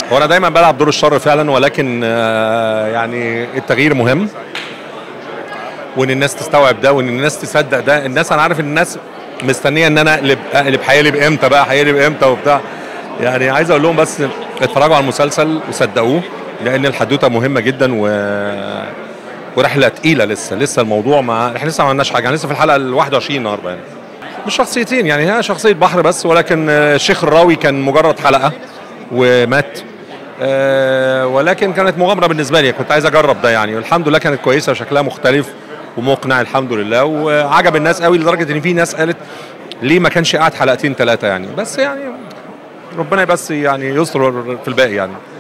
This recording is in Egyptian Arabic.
هو انا دايما بلعب دور الشر فعلا ولكن آه، يعني التغيير مهم وان الناس تستوعب ده وان الناس تصدق ده الناس انا عارف ان الناس مستنيه ان انا اقلب اقلب هيقلب امتى بقى هيقلب امتى وبتاع يعني عايز اقول لهم بس اتفرجوا على المسلسل وصدقوه لان الحدوته مهمه جدا و ورحله تقيله لسه لسه الموضوع مع احنا لسه ما عملناش حاجه يعني لسه في الحلقه ال 21 النهارده يعني مش شخصيتين يعني هي شخصيه بحر بس ولكن آه، الشيخ الراوي كان مجرد حلقه ومات آه، ولكن كانت مغامره بالنسبه لي كنت عايز اجرب ده يعني والحمد لله كانت كويسه وشكلها مختلف ومقنع الحمد لله وعجب الناس قوي لدرجه ان في ناس قالت ليه ما كانش قاعد حلقتين ثلاثه يعني بس يعني ربنا بس يعني يستر في الباقي يعني